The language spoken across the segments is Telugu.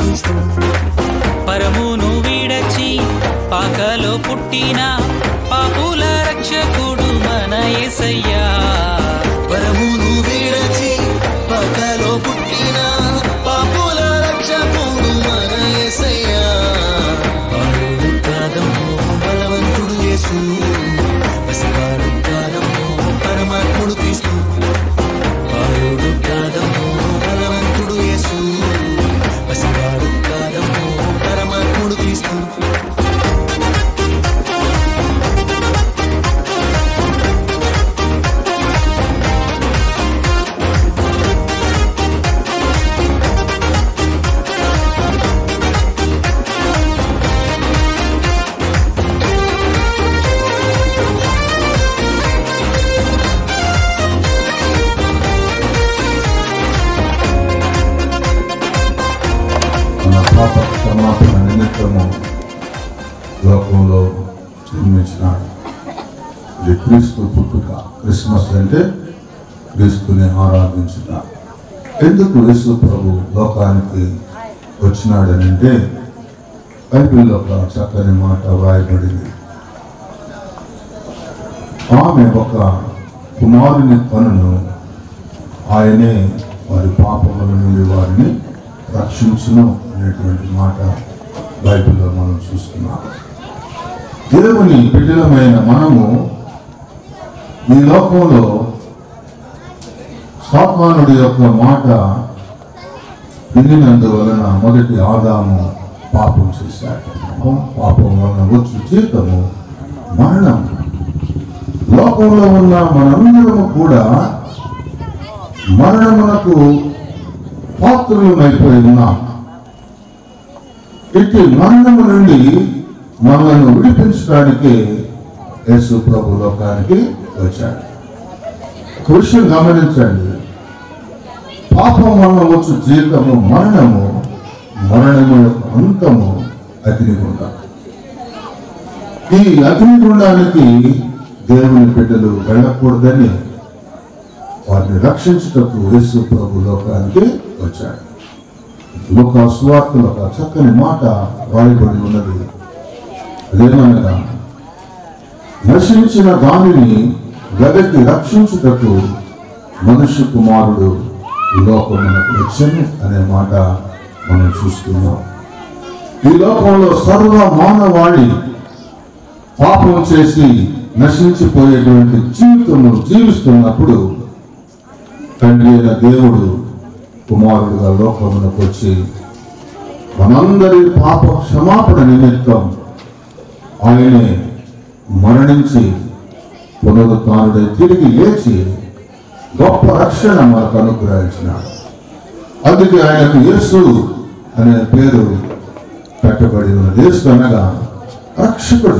క్రీస్తు పరమును విడచి పాకలో పుట్టిన పాపుల రక్షకుడు మన యేసయ్యా పరమును విడచి పక్కలో పుట్టిన పాపుల రక్షకుడు మన యేసయ్యా బాలుడు కాదమ్మో బలవంతుడు యేసు పసివాడు కాదమ్మో పరమాత్ముడు క్రీస్తు బాలుడు కాదమ్మో బలవంతుడు యేసు పసివాడు కాదమ్మో పరమాత్ముడు క్రీస్తు మన పాప క్షమాపణ నిమిత్తము లోకంలో జన్మించినాడు ఇది క్రీస్తు పుట్టుక క్రిస్మస్ అంటే క్రీస్తుని ఆరాధించుట ఎందుకు యేసు ప్రభు లోకానికి వచ్చినాడని అంటే బైబిల్లో ఒక చక్కని మాట వ్రాయబడింది ఆమె ఒక కుమారుని కనును ఆయనే వారి పాపముల నుండి వారిని రక్షించును అనేటువంటి మాట బైబిల్లో మనం చూస్తున్నాం దేవుని బిడ్డలమైన మనము ఈ లోకంలో సాతానుడి యొక్క మాట వినినందువలన మొదటి ఆదాము పాపం చేశాడు పాపం వలన వచ్చి జీతము మరణం లోకంలో ఉన్న మనందరము కూడా మరణమునకు పాత్రులమైపోయి ఉన్నాం ఇటు మరణము నుండి మనల్ని విడిపించడానికి యేసు ప్రభు లోకానికి వచ్చాడు ఒక విషయం గమనించండి పాపం వలన వచ్చు జీవితము మరణము మరణము యొక్క అంతము అగ్నిగుండం ఈ అగ్నిగుండానికి దేవుని బిడ్డలు వెళ్ళకూడదని వారిని రక్షించుటకు యేసు ప్రభు లోకానికి వచ్చాడు లోక స్వార్థలో ఒక చక్కని మాట రాయబడి ఉన్నది అదేమనగా నశించిన దానిని వెదకి రక్షించుటకు మనుష్య కుమారుడు ఈ లోకమునకు వచ్చను అనే మాట మనం చూస్తున్నాం ఈ లోకంలో సర్వ మానవాళి పాపం చేసి నశించిపోయేటువంటి జీవితము జీవిస్తున్నప్పుడు తండ్రి అయిన దేవుడు కుమారుడుగా లోకమునకు వచ్చి మనందరి పాప క్షమాపణ నిమిత్తం ఆయనే మరణించి పునరుత్డై తిరిగి లేచి గొప్ప రక్షణ మనకు అనుగ్రహించినాడు అందుకే ఆయనకు యేసు అనే పేరు పెట్టబడి ఉన్నది యేసు అనగా రక్షకుడు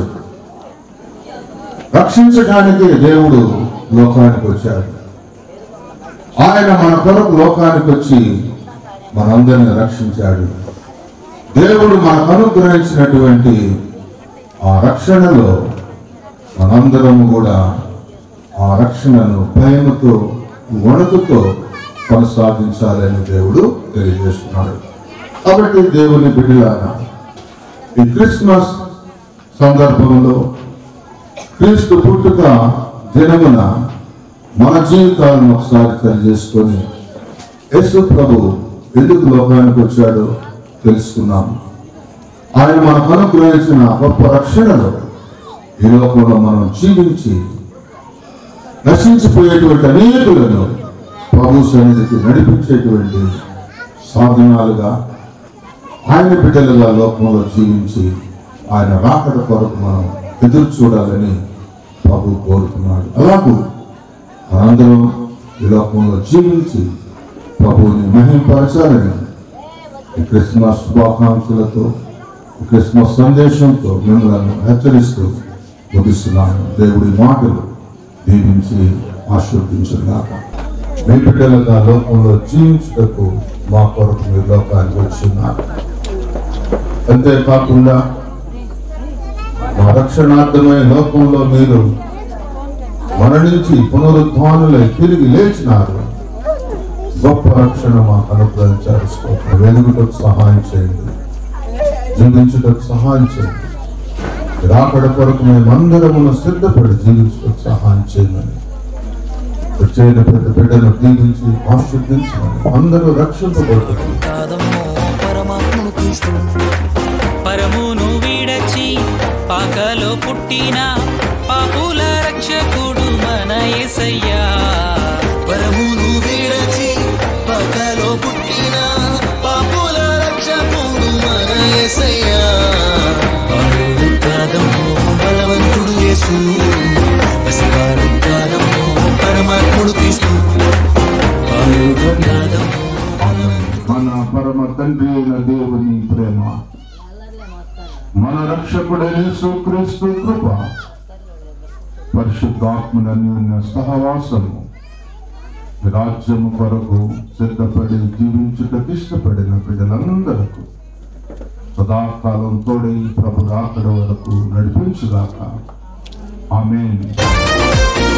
రక్షించడానికి దేవుడు లోకానికి వచ్చాడు ఆయన మన కొరకు లోకానికి వచ్చి మనందరిని రక్షించాడు దేవుడు మనకు అనుగ్రహించినటువంటి ఆ రక్షణలో మనందరము కూడా ఆ రక్షణను భయముతో వణుకుతో కొనసాగించాలని దేవుడు తెలియజేస్తున్నాడు కాబట్టి దేవుని బిడ్డలారా ఈ క్రిస్మస్ సందర్భంలో క్రీస్తు పుట్టుక దినమున మన జీవితాలను ఒకసారి తెలియజేసుకొని యేసు ప్రభు ఎందుకు లోకానికి వచ్చాడో తెలుసుకున్నాం ఆయన మనకు అనుగ్రహించిన గొప్ప రక్షణలో ఈ లోకంలో మనం జీవించి నశించిపోయేటువంటి అనేకులను ప్రభు సన్నిధికి నడిపించేటువంటి సాధనాలుగా ఆయన బిడ్డలుగా లోకంలో జీవించి ఆయన రాకడ కొరకు మనం ఎదురు చూడాలని ప్రభు కోరుతున్నాడు అలాగూ మనందరం ఈ లోకంలో జీవించి ప్రభువుని మహింపరచాలని ఈ క్రిస్మస్ శుభాకాంక్షలతో ఈ క్రిస్మస్ సందేశంతో మిమ్మల్ని హెచ్చరిస్తూ ముగిస్తున్నాను దేవుడి మాటలు దీవించి ఆశీర్వదించుగాక మీ బిడ్డలుగా లోకంలో జీవించుటకు మా కొరకు మీరు లోకానికి వచ్చిన్నారు అంతేకాకుండా మా రక్షణార్థమై లోకంలో మీరు మరణించి పునరుద్ధానులై తిరిగి లేచినారు గొప్ప రక్షణ మాకు అనుగ్రహించారు స్తోత్రం వెలుగుటకు సహాయం చేయండి జీవించుటకు సహాయం చేయండి రాకడ కొరకు మేమందరమును సిద్ధపడి జీవించుటకు సహాయం చేయమని వచ్చేన పెద్ద బిడ్డను దీవించి ఆశీర్దించమని అందరూ రక్షింపబడుతుంది కాదమ్మో పరమాత్మను క్రీస్తు పరమును వీడచి పాకలో పుట్టిన పాపుల రక్షకుడు మన యేసయ్యా పరమును వీడచి పక్కలో పుట్టిన పాపుల రక్షకుడు మన యేసయ్యా బాలుడు కాదమ్మో బలవంతుడు యేసు పసివాడు కాదమ్మో పరమాత్ముడు క్రీస్తు బాలుడు కాదమ్మో మన పరమ తండ్రి అయిన దేవుని ప్రేమ మన రక్షకుడైన సుక్రీస్తు కృప పరిశుద్ధాత్మల అన్యోన్య సహవాసము రాజ్యము కొరకు సిద్ధపడి జీవించుటకు ఇష్టపడిన బిడ్డలందరకు సదాకాలం తోడై ప్రభు రాకడ వరకు నడిపించుగాక ఆమె